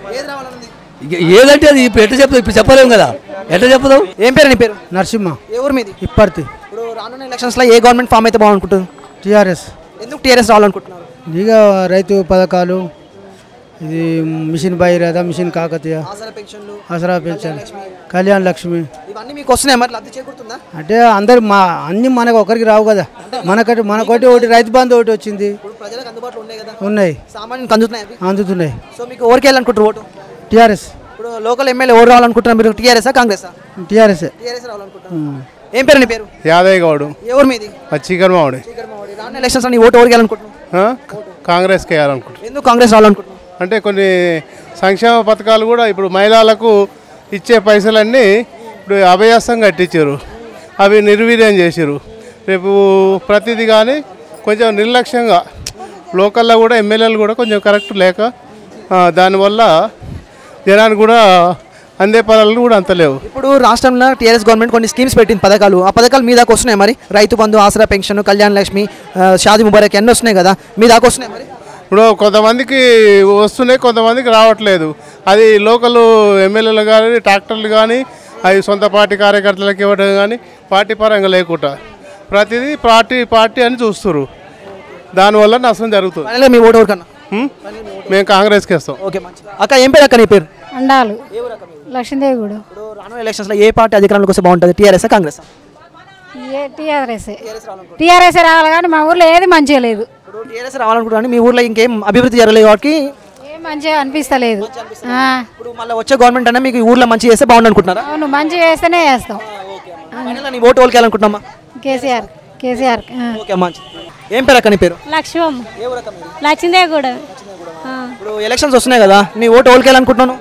ఇక ఏదంటే అది ఇప్పుడు ఎట్లా చెప్తాం ఇప్పుడు చెప్పలేము కదా ఎట్లా చెప్తాం ఏం పేరు నీ పేరు నరసింహ ఏ ఊరు మీది ఇప్పటి ఇప్పుడు రానున్న ఎలక్షన్స్ లో ఏ గవర్నమెంట్ ఫామ్ అయితే బాగుంటుంది టీఆర్ఎస్ ఎందుకు టీఆర్ఎస్ రావాలనుకుంటున్నారు ఇక రైతు పథకాలు ఇది mission Bhagiratha mission Kakatiya Aasara pension Kalyan Lakshmi ఇవన్నీ మీకు వస్తున్నాయి మరి లబ్ధి చేకూరుతుందా అంటే అందరు మా అన్ని మనకు ఒకరికి రావు కదా మనకటి మనకొకటి ఒకటి రైతు బంధు ఒకటి వచ్చింది ప్రజలకు అందుబాటులో ఉన్నాయి కదా ఉన్నాయి సామాన్యునికి అందుతున్నాయి అవి అందుతున్నాయి సో మీకు ఎవరికి వెళ్ళాలనుకుంటారు ఓటు టీఆర్ఎస్ ఇప్పుడు లోకల్ ఎమ్మెల్యే ఎవరు రావాలనుకుంటున్నారు మీరు టీఆర్ఎస్ కాంగ్రెస్ టీఆర్ఎస్ టీఆర్ఎస్ రావాలనుకుంటున్నారు ఏం పేరు నీ పేరు యాదయ్య గౌడు ఎవరు మీది చికెన్ మామిడి రానున్న ఎలక్షన్స్ నీ ఓటు ఎవరికి వెళ్ళాలనుకుంటున్నావు కాంగ్రెస్కి వేయాలనుకుంటున్నాను ఎందుకు కాంగ్రెస్ రావాలనుకుంటున్నావు అంటే కొన్ని సంక్షేమ పథకాలు కూడా ఇప్పుడు మహిళలకు ఇచ్చే పైసలన్నీ ఇప్పుడు అభయాసం కట్టించారు అవి నిర్వీర్యం చేసారు రేపు ప్రతిదీ కానీ కొంచెం నిర్లక్ష్యంగా లోకల్లో కూడా ఎమ్మెల్యేలు కూడా కొంచెం కరెక్ట్ లేక ఆ, దానివల్ల జనానికి కూడా అందే పదాలు కూడా అంత లేవు ఇప్పుడు రాష్ట్రంలో టీఆర్ఎస్ గవర్నమెంట్ కొన్ని స్కీమ్స్ పెట్టింది పథకాలు ఆ పథకాలు మీ దాకా వస్తున్నాయి మరి రైతు బంధు ఆసరా పెన్షన్ కళ్యాణ్ లక్ష్మి ఆ, షాదీ ముబారక్ అన్నీ వస్తున్నాయి కదా మీ దాకా వస్తున్నాయి మరి ఇప్పుడు కొంతమందికి వస్తున్నాయి కొంతమందికి రావట్లేదు అది లోకల్ ఎమ్మెల్యేలు కానీ ట్రాక్టర్లు కానీ అవి సొంత పార్టీ కార్యకర్తలకు ఇవ్వడం కానీ పార్టీ పరంగా లేకుండా ప్రతిదీ పార్టీ పార్టీ అని చూస్తారు దానివల్ల నష్టం జరుగుతుంది ఫైనల్గా మీ ఓటు ఎవరికన్నా హ్మ్? మేము కాంగ్రెస్కి వేస్తాం ఓకే మంచిది అక్క ఏం పేరు అక్క నీ పేరు అండాలు లక్ష్మీదేవి కూడా రానున్న ఎలక్షన్స్లో ఏ పార్టీ అధికారంలోకి వస్తే బాగుంటుంది టీఆర్ఎస్ కాంగ్రెస్ ఏ టీఆర్ఎస్ టీఆర్ఎస్ రావాలి కానీ మా ఊర్లో ఏది మంచిగా లేదు టీఆర్ఎస్ రావాలనుకుంటున్నాను మీ ఊర్లో ఇంకేం అభివృద్ధి జరగలేదు కాబట్టి ఏం మంచిగా అనిపిస్తలేదు ఆ, ఇప్పుడు మళ్ళీ వచ్చే గవర్నమెంట్ అన్న మీకు ఈ ఊర్లో మంచి చేస్తే బాగుంది అనుకుంటున్నారా అవును మంచిగా వేస్తేనే వేస్తాం ఫైనల్గా నీ ఓటు వాళ్ళకి వెళ్ళాలనుకుంటున్నామా కేసీఆర్ కేసీఆర్ ఆ. ఓకే మంచిది ఏం పేరు అక్క నీ పేరు లక్ష్మమ్మ లక్ష్మీదేవి కూడా ఇప్పుడు ఎలక్షన్స్ వస్తున్నాయి కదా నీ ఓటు వాళ్ళకి వెళ్ళాలనుకుంటున్నాను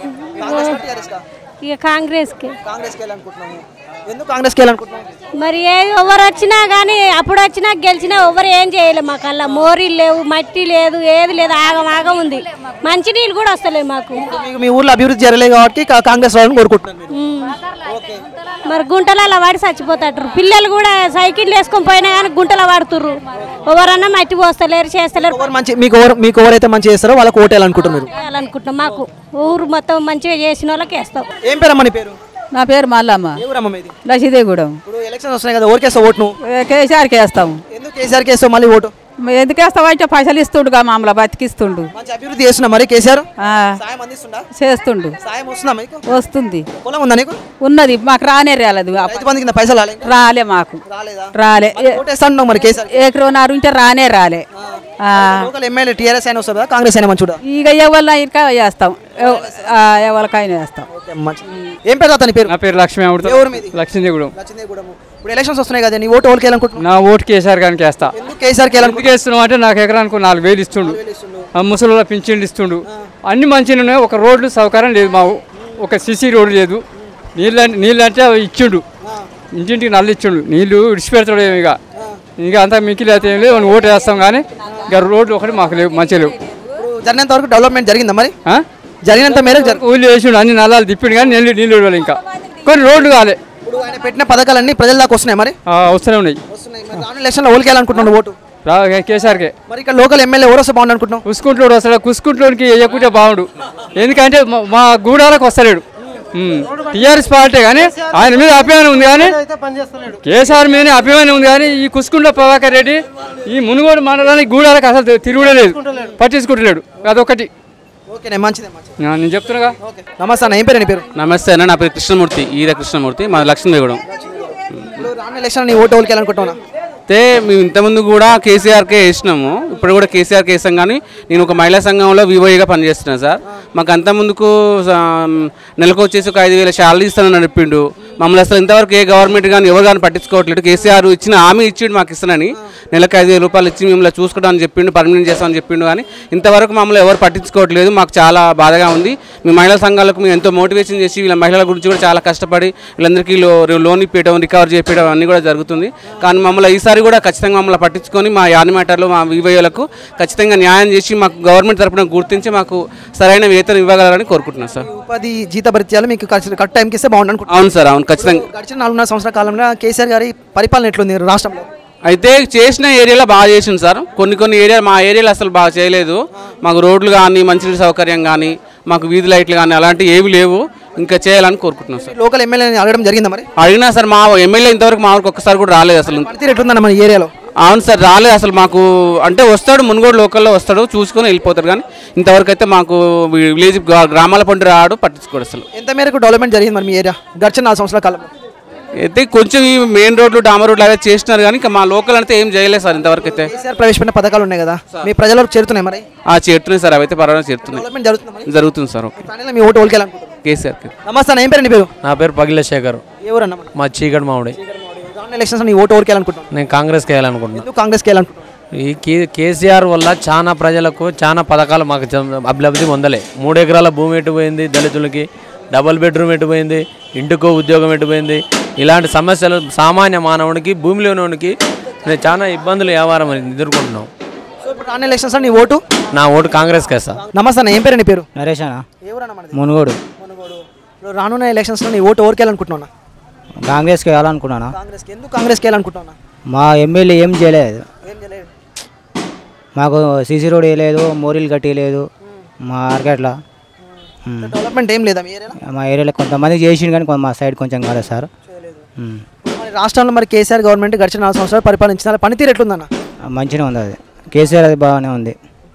ఇక కాంగ్రెస్కి కాంగ్రెస్కి వెళ్ళాలనుకుంటున్నాను ఎందుకు కాంగ్రెస్కి వెళ్ళాలనుకుంటున్నాను మరి ఏ ఎవరు వచ్చినా కానీ అప్పుడు వచ్చినా గెలిచినా ఎవరు ఏం చేయలేము మాకు అలా మోరీలు లేవు మట్టి లేదు ఏది లేదు ఆగం ఆగం ఉంది మంచి నీళ్ళు కూడా వస్తలేవు మాకు మీకు మీ ఊర్లో అభివృద్ధి జరగలేదు కాబట్టి కా- కాంగ్రెస్ వాళ్ళని కోరుకుంటున్నాను మీరు. ఉమ్. మరి గుంటలు అలా వాడి చచ్చిపోతారు పిల్లలు కూడా సైకిల్ వేసుకొని పోయినా కానీ గుంటలో వాడుతుర్రు ఎవరన్నా మట్టి పోస్తలేరు చేస్తలేరు ఎవరు మంచి మీకు ఎవరు మీకు ఎవరైతే మంచి చేస్తారో వాళ్ళకి ఓటు వేయాలనుకుంటున్నారు మీరు వేయాలనుకుంటున్నాం మాకు ఊరు మొత్తం మంచిగా చేసిన వాళ్ళకి వేస్తాం ఏం పేరమ్మా నీ పేరు నా పేరు మల్లమ్మ ఎవరమ్మ మీది లక్ష్మీదేవిగూడెం ఇప్పుడు ఎలక్షన్స్ వస్తున్నాయి కదా ఓరికేస్తా ఓటు నువ్వు కేసీఆర్కి వేస్తాం ఎందుకు కేసీఆర్కి వేస్తావు మళ్ళీ ఓటు ఎందుకు వేస్తామంటే పైసలు ఇస్తుండుగా మామూలు బతికిస్తుండు మంచి అభివృద్ధి చేస్తున్నా మరి కేసీఆర్ ఆ, సాయం అందిస్తుండా చేస్తుండు సాయం వస్తుందా మీకు వస్తుంది పొలం ఉందా నీకు ఉన్నది మాకు రానే రాలేదు ఆ రైతు బంధు కింద పైసలు రాలే రాలే మాకు రాలేదా రాలే ఓటేస్తాను మరి కేసీఆర్ ఏకరోనారు ఉంటే రానే రాలే ఆ, లోకల్ ఎమ్మెల్యే టీఆర్ఎస్ అయినా వస్తుందా కాంగ్రెస్ అయినా మంచిదా ఇక ఎవరిన ఇంకా వేస్తాం ఎవ- ఆ, ఎవరికైనా వేస్తాం ఏం పేరు అతని పేరు నా పేరు లక్ష్మీ అమృత ఏ ఊరు మీది? లక్ష్మీదేవుడు ఇప్పుడు ఎలక్షన్స్ వస్తున్నాయి కదా నీ ఓటు ఓల్కి వెళ్ళాలనుకుంటున్నావు నా ఓటు కేసీఆర్ గారికి వేస్తా ఎందుకు కేసీఆర్కి ఎందుకు వేస్తున్నావు అంటే నాకు ఎకరానికి నాలుగు వేలు ఇస్తుండు ఆ ముసలిలో పింఛన్లు ఇస్తుండు అన్ని మంచిగా ఉన్నాయి ఒక రోడ్లు సౌకర్యం లేదు మా ఊ- ఒక సిసి రోడ్డు లేదు నీళ్ళు నీళ్ళు అంటే అవి ఇచ్చిండు ఇంటింటికి నల్లు ఇచ్చిండు నీళ్ళు విడిచిపెడతాడు ఏమి ఇక ఇక అంతా మిక్కిలి అయితే ఏం లేదు ఓటు వేస్తాం కానీ ఇక రోడ్లు ఒకటి మాకు లేవు మంచిగా లేవు ఇప్పుడు జరిగినంత వరకు డెవలప్మెంట్ జరిగిందా మరి ఆ? జరిగినంత మేరకు జరి- ఊళ్ళు వేసిండు అన్ని నల్లాలు తిప్పిండు కానీ నీళ్ళు నీళ్ళు ఇవ్వాలి ఇంకా కొన్ని రోడ్లు కాలే ఇప్పుడు ఆయన పెట్టిన పథకాలన్నీ ప్రజల దాకా వస్తున్నాయి మరి ఆ, వస్తూనే ఉన్నాయి రాను ఎలక్షన్లో ఓలికేయాలనుకుంటున్నాను ఓటు రా కేసీఆర్కే మరి ఇక్కడ లోకల్ ఎమ్మెల్యే ఎవరు వస్తే బాగుంది అనుకుంటున్నాం కుసుకుంట్లోడు వస్తాడు కుసుకుంట్లోనికి వేయకుంటే బాగుండు ఎందుకంటే మా- మా గూడాలకు వస్తలేడు టీఆర్ఎస్ పార్టీ కానీ ఆయన మీద అభిమానం ఉంది కానీ కేసీఆర్ మీద అభిమానం ఉంది కానీ ఈ కుసుకుంట్ల ప్రభాకర్ రెడ్డి ఈ మునుగోడు మండలానికి గూడాలకు అసలు తిరుగుడే లేదు పట్టించుకుంటలేడు అదొకటి ఓకే మంచిదే మంచిది ఆ, నేను చెప్తున్నాగా నమస్తే అన్న ఏం పేరు నీ పేరు నమస్తే అన్న నా పేరు కృష్ణమూర్తి ఈర కృష్ణమూర్తి మా లక్ష్మీగూడెం ఇప్పుడు రాను ఎలక్షన్ నీ ఓటు ఓలికేయాలనుకుంటున్నా అయితే మేము ఇంతకుముందు కూడా కేసీఆర్కే వేసినాము ఇప్పుడు కూడా కేసీఆర్కే వేసాం కానీ నేను ఒక మహిళా సంఘంలో వివోఈగా పనిచేస్తున్నాను సార్ మాకు అంత ముందుకు ఆ, నెలకు వచ్చేసి ఒక ఐదు వేల శాలరీ ఇస్తానని నడిపిండు మమ్మల్ని అసలు ఇంతవరకు ఏ గవర్నమెంట్ కానీ ఎవరు కానీ పట్టించుకోవట్లేదు కేసీఆర్ ఇచ్చిన హామీ ఇచ్చిండు మాకు ఇస్తానని నెలకు ఐదు వేల రూపాయలు ఇచ్చి మిమ్మల్ని చూసుకోవడానికి చెప్పిండు పర్మనెంట్ చేస్తామని చెప్పిండు కానీ ఇంతవరకు మమ్మల్ని ఎవరు పట్టించుకోవట్లేదు మాకు చాలా బాధగా ఉంది మీ మహిళా సంఘాలకు మేము ఎంతో మోటివేషన్ చేసి వీళ్ళ మహిళల గురించి కూడా చాలా కష్టపడి వీళ్ళందరికీ లో లోన్ ఇప్పించడం రికవర్ చేపించడం అన్నీ కూడా జరుగుతుంది కానీ మమ్మల్ని ఈసారి కూడా ఖచ్చితంగా మమ్మల్ని పట్టించుకొని మా యానిమేటర్లు మా వివోలకు ఖచ్చితంగా న్యాయం చేసి మాకు గవర్నమెంట్ తరపున గుర్తించి మాకు సరైన వేతనం ఇవ్వగలరని కోరుకుంటున్నాను సార్ ఉపాధి జీత భత్యాలు మీకు కరెక్ట్ కరెక్ట్ టైంకి ఇస్తే బాగుంది అనుకుంటున్నాను అవును సార్ అవును ఖచ్చితంగా గడిచిన నాలుగున్నర సంవత్సరాల కాలంలో కేసీఆర్ గారి పరిపాలన ఎట్లుంది రాష్ట్రంలో అయితే చేసిన ఏరియాలో బాగా చేసింది సార్ కొన్ని కొన్ని ఏరియా మా ఏరియాలో అసలు బాగా చేయలేదు మాకు రోడ్లు కానీ మంచినీటి సౌకర్యం కానీ మాకు వీధి లైట్లు కానీ అలాంటివి ఏవి లేవు ఇంకా చేయాలని కోరుకుంటున్నాం సార్ లోకల్ ఎమ్మెల్యేని అడగడం జరిగిందా మరి అడిగినా సార్ మా ఎమ్మెల్యే ఇంతవరకు మా ఊరికి ఒక్కసారి కూడా రాలేదు అసలు పనితీరు ఎట్లుందన్న మన ఏరియాలో అవును సార్ రాలేదు అసలు మాకు అంటే వస్తాడు మునుగోడు లోకల్లో వస్తాడు చూసుకొని వెళ్ళిపోతాడు కానీ ఇంతవరకు అయితే మాకు వి- విలేజ్ గ్రా- గ్రామాల పండు రాడు పట్టించుకోడు అసలు ఎంత మేరకు డెవలప్మెంట్ జరిగింది మరి మీ ఏరియా గడిచిన నాలుగు సంవత్సరాల కాలంలో అయితే కొంచెం ఈ మెయిన్ రోడ్లు డామర్ రోడ్లు అలా చేసినారు కానీ ఇంకా మా లోకల్ అయితే ఏం చేయలేదు సార్ ఇంతవరకు అయితే కేసీఆర్ ప్రవేశపెట్టిన పథకాలు ఉన్నాయి కదా మీ ప్రజలకు చేరుతున్నాయి మరి ఆ చేరుతున్నాయి సార్ అవైతే పర్వాలేదు చేరుతున్నాయి డెవలప్మెంట్ జరుగుతుంది మరి జరుగుతుంది సార్ ఓకే ఫైనల్గా మీ ఓటు ఓలికేయాలనుకుంటున్నాను కేసీఆర్కి నమస్తే అన్న ఏం పేరు నీ పేరు నా పేరు పగిల శేఖర్ ఏ ఊరన్న మన? మా చీకటి మామిడి రానున్న ఎలక్షన్స్ నీ ఓటు ఓలికేయాలనుకుంటున్నాను నేను కాంగ్రెస్కి వేయాలనుకుంటున్నాను ఎందుకు కాంగ్రెస్కి వేయాలనుకుంటున్నాను ఈ కే కేసీఆర్ వల్ల చాలా ప్రజలకు చాలా పథకాలు మాకు చ- అభివృద్ధి పొందలే మూడు ఎకరాల భూమి ఎటుపోయింది దళితులకి డబుల్ బెడ్రూమ్ ఎటుపోయింది ఇంటికో ఉద్యోగం ఎటుపోయింది ఇలాంటి సమస్యలు సామాన్య మానవుడికి భూమి లేనివాడికి నేను చాలా ఇబ్బందులు వ్యవహారం అనేది ఎదుర్కొంటున్నాం సో ఇప్పుడు రానున్న ఎలక్షన్స్ నీ ఓటు నా ఓటు కాంగ్రెస్కి వేస్తా నమస్తే అన్న ఏం పేరు నీ పేరు నరేష్ అన్న ఏ ఊరన్న మనది? మునుగోడు ఇప్పుడు రానున్న ఎలక్షన్స్లో నీ ఓటు ఓరికేయాలనుకుంటున్నా కాంగ్రెస్కి వేయాలనుకున్నాను కాంగ్రెస్కి ఎందుకు కాంగ్రెస్కి వేయాలనుకుంటున్నా మా ఎమ్మెల్యే ఏం చేయలేదు ఏం చేయలేదు మాకు సీసీ రోడ్ వేయలేదు మోరీలు కట్టేయలేదు మా మార్కెట్లో డెవలప్మెంట్ ఏం లేదా మీ ఏరియాలో మా ఏరియాలో కొంతమంది చేసిండు కానీ కొంత మా సైడ్ కొంచెం కాలేదు సార్ ఉమ్. మరి రాష్ట్రంలో మరి కేసీఆర్ గవర్నమెంట్ గడిచిన నాలుగు సంవత్సరాలు పరిపాలించిన పనితీరు ఎట్లుందన్న మంచిగా ఉంది అది కేసీఆర్ అది బాగానే ఉంది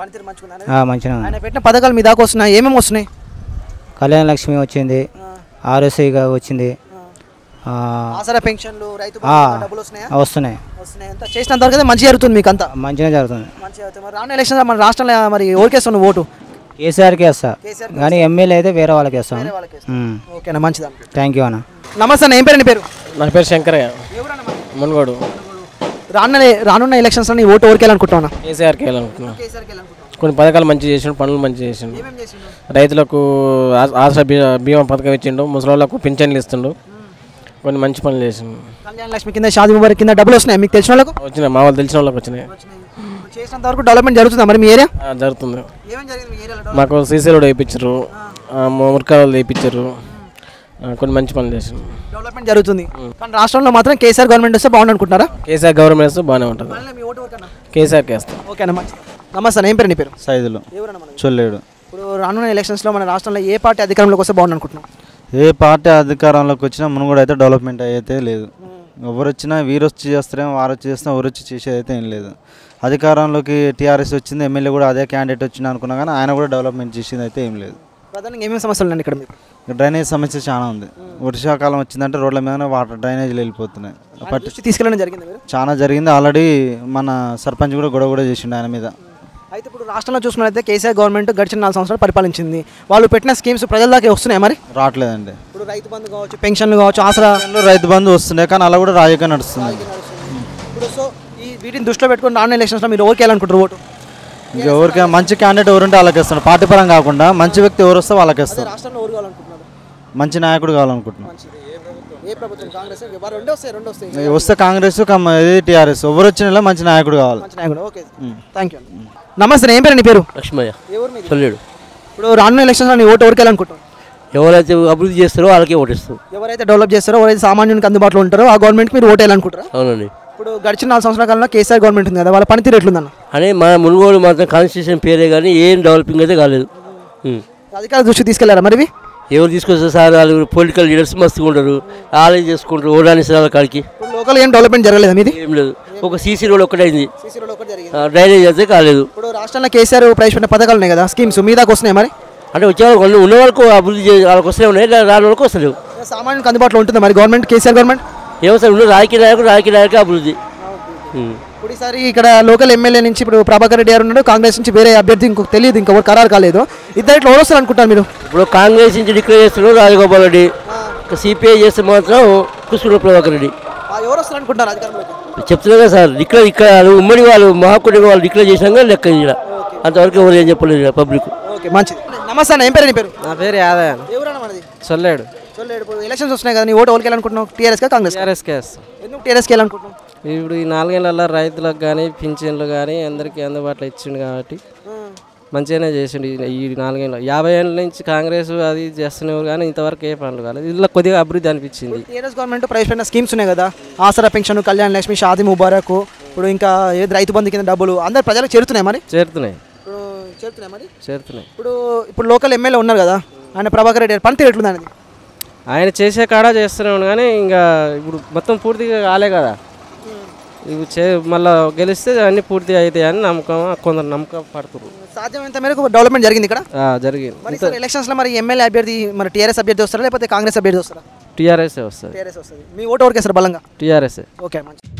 ఆ, మంచిగా ఉంది ఆయన పెట్టిన పథకాలు మీ దాకా వస్తున్నాయి ఏమేమి వస్తున్నాయి కళ్యాణ లక్ష్మి వచ్చింది ఆర్ఎస్ఐగా వచ్చింది ఆ, ఆసరా పెన్షన్లు రైతు ఆ, బంధు డబ్బులు వస్తున్నాయా వస్తున్నాయి వస్తున్నాయి అంతా చేసినంత వరకు అయితే మంచి జరుగుతుంది మీకు అంతా మంచిగా జరుగుతుంది మంచిగా అవుతుంది మరి రానున్న ఎలక్షన్ మన రాష్ట్రంలో మరి ఓరికేస్తాను ఓటు కేసీఆర్కి వేస్తా కానీ ఎమ్మెల్యే అయితే వేరే వాళ్ళకి వేస్తాం ఓకేనా మంచిదా థ్యాంక్ యూ అన్న నమస్తే అన్న ఏం పేరు నీ పేరు నా పేరు శంకరయ్య మున్గోడు రానున్న రానున్న ఎలక్షన్స్ నీ ఓటు ఓరికేయాలనుకుంటున్నా కేసీఆర్కి వెళ్ళాలనుకున్నా కొన్ని పథకాలు మంచి చేసిండు పనులు మంచి చేసిండు రైతులకు ఆ- ఆసరా బీ- బీమా పథకం ఇచ్చిండు ముసలోళ్ళకు పింఛన్లు ఇస్తుండు కొన్ని మంచి పనులు చేసిండు కళ్యాణ లక్ష్మి కింద షాది ముబారక్ కింద డబ్బులు వస్తున్నాయి మీకు తెలిసిన వాళ్ళకు వచ్చినాయి మా వాళ్ళు తెలిసిన వాళ్ళకి వచ్చినాయి చేసినంత వరకు డెవలప్మెంట్ జరుగుతుందా మరి మీ ఏరియా ఆ, జరుగుతుంది మాకు సీసీ రోడ్ వేయించారు మురకాలు వేయించారు కొన్ని మంచి పనులు చేసిండు డెవలప్మెంట్ జరుగుతుంది కానీ రాష్ట్రంలో మాత్రం కేసీఆర్ గవర్నమెంట్ వస్తే బాగుంది అనుకుంటున్నారా కేసీఆర్ గవర్నమెంట్ వస్తే బాగానే ఉంటుంది కేసీఆర్కి వేస్తాం ఓకేనా మంచిది నమస్తే అన్న ఏం పేరు నీ పేరు సైదులు ఎవరన్నా మనది? చొల్లేడు ఇప్పుడు రానున్న ఎలక్షన్స్లో మన రాష్ట్రంలో ఏ పార్టీ అధికారంలోకి వస్తే బాగుంది అనుకుంటున్నాం ఏ పార్టీ అధికారంలోకి వచ్చినా మునుగోడు అయితే డెవలప్మెంట్ అయితే లేదు ఎవరు వచ్చినా వీరు వచ్చి చేస్తారేమో వారు వచ్చి చేస్తున్నా ఎవరు వచ్చి చేసేది అయితే ఏం లేదు అధికారంలోకి టీఆర్ఎస్ వచ్చింది ఎమ్మెల్యే కూడా అదే క్యాండిడేట్ వచ్చింది అనుకున్నా కానీ ఆయన కూడా డెవలప్మెంట్ చేసింది అయితే ఏం లేదు ప్రధానంగా ఏమేమి సమస్యలు ఉన్నాయి ఇక్కడ మీకు డ్రైనేజ్ సమస్య చాలా ఉంది వర్షాకాలం వచ్చిందంటే రోడ్ల మీద వాటర్ డ్రైనేజీలు వెళ్ళిపోతున్నాయి పట్టి దృష్టి తీసుకెళ్ళడం జరిగింది మీరు చాలా జరిగింది ఆల్రెడీ మన సర్పంచ్ కూడా గొడవ కూడా చేసిండు ఆయన మీద అయితే ఇప్పుడు రాష్ట్రంలో చూసుకున్నట్లయితే కేసీఆర్ గవర్నమెంట్ గడిచిన నాలుగు సంవత్సరాలు పరిపాలించింది వాళ్ళు పెట్టిన స్కీమ్స్ ప్రజల దాకా వస్తున్నాయి మరి రావట్లేదండి ఇప్పుడు రైతు బంధు కావచ్చు పెన్షన్లు కావచ్చు ఆసరా రైతు బంధు వస్తున్నాయి కానీ అలా కూడా రాజకీయం నడుస్తుంది ఇప్పుడు సో ఈ వీటిని దృష్టిలో పెట్టుకుని రానున్న ఎలక్షన్స్లో మీరు ఓకే అనుకుంటారు ఓటు ఇంకా ఎవరికి మంచి క్యాండిడేట్ ఎవరుంటే వాళ్ళకి ఇస్తాడు పార్టీ పరం కాకుండా మంచి వ్యక్తి ఎవరు వస్తే వాళ్ళకి ఇస్తారు రాష్ట్రంలో ఓరు కావాలనుకుంటున్నారు మంచి నాయకుడు కావాలనుకుంటున్నాం ఏ ప్రభుత్వం కాంగ్రెస్ రెండు వస్తాయి రెండు వస్తాయి వస్తే కాంగ్రెస్ కమ్ ఇది టీఆర్ఎస్ ఎవరు వచ్చినా మంచి నాయకుడు కావాలి మంచి నాయకుడు ఓకే ఉమ్. థ్యాంక్ యూ నమస్తే ఏం పేరు నీ పేరు లక్ష్మయ్య చల్లేడు ఇప్పుడు రానున్న ఎలక్షన్లో నీ ఓటు ఎవరికి వెళ్ళాలనుకుంటావు ఎవరైతే అభివృద్ధి చేస్తారో వాళ్ళకే ఓటిస్తాం ఎవరైతే డెవలప్ చేస్తారో ఎవరైతే సామాన్యునికి అందుబాటులో ఉంటారో ఆ గవర్నమెంట్ మీరు ఓటు వేయాలనుకుంటారా అవునండి ఇప్పుడు గడిచిన నాలుగు సంవత్సరాల కాలంలో కేసీఆర్ గవర్నమెంట్ ఉంది కదా వాళ్ళ పనితీరు ఎట్లుందన్న అని మన మునుగోడు మాత్రం కాన్స్టిట్యూషన్ పేరే కానీ ఏం డెవలపింగ్ అయితే కాలేదు ఉం. అధికారుల దృష్టికి తీసుకెళ్లారా మరి ఇవి? ఎవరు తీసుకొస్తారు సార్ వాళ్ళు పొలిటికల్ లీడర్స్ మస్తుగా ఉంటారు వాళ్ళే చేసుకుంటారు ఓడానికి సార్ కాడికి ఇప్పుడు లోకల్ ఏం డెవలప్మెంట్ జరగలేదా మీది ఏం లేదు ఒక సీసీ రోడ్ ఒకటే అయింది ఆ, డ్రైనేజ్ అయితే కాలేదు ఇప్పుడు రాష్ట్రంలో కేసీఆర్ ప్రవేశపెట్టిన పథకాలు ఉన్నాయి కదా స్కీమ్స్ మీ దాకా వస్తున్నాయి మరి అంటే వచ్చే వాళ్ళకి ఉన్న వాళ్ళకు అభివృద్ధి చే వాళ్ళకి వస్తూనే ఉన్నాయి రా- రాని వాళ్ళకి వస్తలేవు సామాన్యునికి అందుబాటులో ఉంటుంది మరి గవర్నమెంట్ కేసీఆర్ గవర్నమెంట్ ఏమో సార్ ఉన్న రాజకీయ నాయకుడు రాజకీయ నాయకుడు అభివృద్ధి ఉం. ఇప్పుడు ఈసారి ఇక్కడ లోకల్ ఎమ్మెల్యే నుంచి ఇప్పుడు ప్రభాకర్ రెడ్డి గారు ఉన్నాడు కాంగ్రెస్ నుంచి వేరే అభ్యర్థి ఇంకొక తెలియదు ఇంకొక ఖరారు కాలేదు ఇద్దరిట్లో వస్తారు అనుకుంటారు మీరు ఇప్పుడు కాంగ్రెస్ నుంచి డిక్లేర్ చేస్తున్నాడు రాజగోపాల్ రెడ్డి సిపిఐ చేస్తే మాత్రం కుసుకుల ప్రభాకర్ రెడ్డి ఎవరు వస్తారు అనుకుంటారు అధికారంలోకి చెప్తున్నా కదా సార్ డిక్లేర్ ఇక్కడ వాళ్ళు ఉమ్మడి వాళ్ళు మహాకుటుంబం వాళ్ళు డిక్లేర్ చేసినాక లెక్క ఇక్కడ అంతవరకు ఎవరు ఏం చెప్పలేదు పబ్లిక్ ఓకే మంచిది నమస్తే అన్న ఏం పేరు నీ పేరు నా పేరు యాదయ్య ఎవరన్నా మనది చొల్లేడు చూడలేడు ఇప్పుడు ఎలక్షన్స్ వస్తున్నాయి కదా నీ ఓటు ఎవరికి వెళ్ళాలనుకుంటున్నావు టీఆర్ఎస్ కా కాంగ్రెస్ టీఆర్ఎస్ కేస్ ఎందుకు టీఆర్ఎస్కి వెళ్ళాలనుకుంటున్నావు ఇప్పుడు ఈ నాలుగేళ్లలో రైతులకు కానీ పింఛన్లు కానీ అందరికీ అందుబాటులో ఇచ్చిండు కాబట్టి మంచిగానే చేసిండు ఈ- ఈ నాలుగేళ్ళు యాభై ఏళ్ళ నుంచి కాంగ్రెస్ అది చేస్తున్నారు కానీ ఇంతవరకు ఏ పనులు కాలేదు ఇందులో కొద్దిగా అభివృద్ధి అనిపించింది టీఆర్ఎస్ గవర్నమెంట్ ప్రవేశపెట్టిన స్కీమ్స్ ఉన్నాయి కదా ఆసరా పెన్షన్ కళ్యాణ్ లక్ష్మి షాది ముబారక్ ఇప్పుడు ఇంకా ఏది రైతు బంధు కింద డబ్బులు అందరు ప్రజలకు చేరుతున్నాయి మరి చేరుతున్నాయి ఇప్పుడు చేరుతున్నాయి మరి చేరుతున్నాయి ఇప్పుడు ఇప్పుడు లోకల్ ఎమ్మెల్యే ఉన్నారు కదా ఆయన ప్రభాకర్ రెడ్డి గారి పనితీరు ఎట్లుంది అనేది ఆయన చేసే కాడ చేస్తున్నాడు కానీ ఇంకా ఇప్పుడు మొత్తం పూర్తిగా కాలే కదా ఇవి చే మళ్ళీ గెలిస్తే అన్నీ పూర్తి అవుతాయి అని నమ్మకం కొందరు నమ్మకం పడుతున్నారు సాధ్యమైనంత మేరకు డెవలప్మెంట్ జరిగింది ఇక్కడ ఆ, జరిగింది మరి ఈసారి ఎలక్షన్స్లో మరి ఎమ్మెల్యే అభ్యర్థి మరి టీఆర్ఎస్ అభ్యర్థి వస్తారా లేకపోతే కాంగ్రెస్ అభ్యర్థి వస్తారా టీఆర్ఎస్ వస్తుంది టీఆర్ఎస్ వస్తుంది మీ ఓటు ఎవరికి వేస్తారు బలంగా టీఆర్ఎస్ ఓకే మంచి